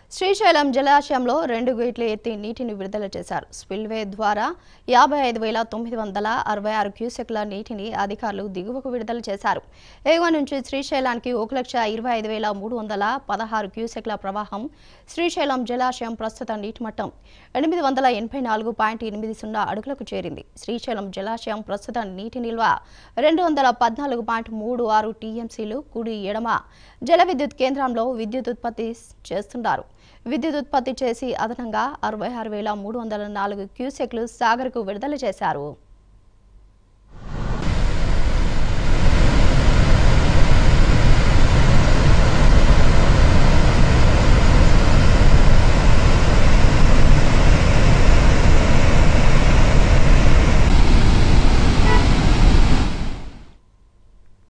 శ్రీశైలం జలాశయంలో రెండు గేట్లు ఎత్తి నీటిని విడుదల చేశారు స్పిల్వే ద్వారా యాభై ఐదు వేల తొమ్మిది వందల అరవై ఆరు క్యూసెక్ల నీటిని అధికారులు దిగువకు విడుదల చేశారు ఎగువ నుంచి శ్రీశైలానికి ఒక లక్ష ఇరవై ఐదు వేల మూడు వందల పదహారు క్యూసెక్ల ప్రవాహం శ్రీశైలం జలాశయం ప్రస్తుత నీటి మట్టం ఎనిమిది వందల ఎనభై నాలుగు పాయింట్ ఎనిమిది సున్నా అడుగులకు చేరింది శ్రీశైలం జలాశయం ప్రస్తుత నీటి నిల్వ రెండు వందల పద్నాలుగు పాయింట్ మూడు ఆరు టీఎంసీలు కుడి ఎడమ జల విద్యుత్ కేంద్రంలో విద్యుత్ ఉత్పత్తి చేస్తున్నారు విద్యుత్ ఉత్పత్తి చేసి అదనంగా అరవై ఆరు వేల మూడు వందల నాలుగు క్యూసెక్లు సాగర్కు విడుదల చేశారు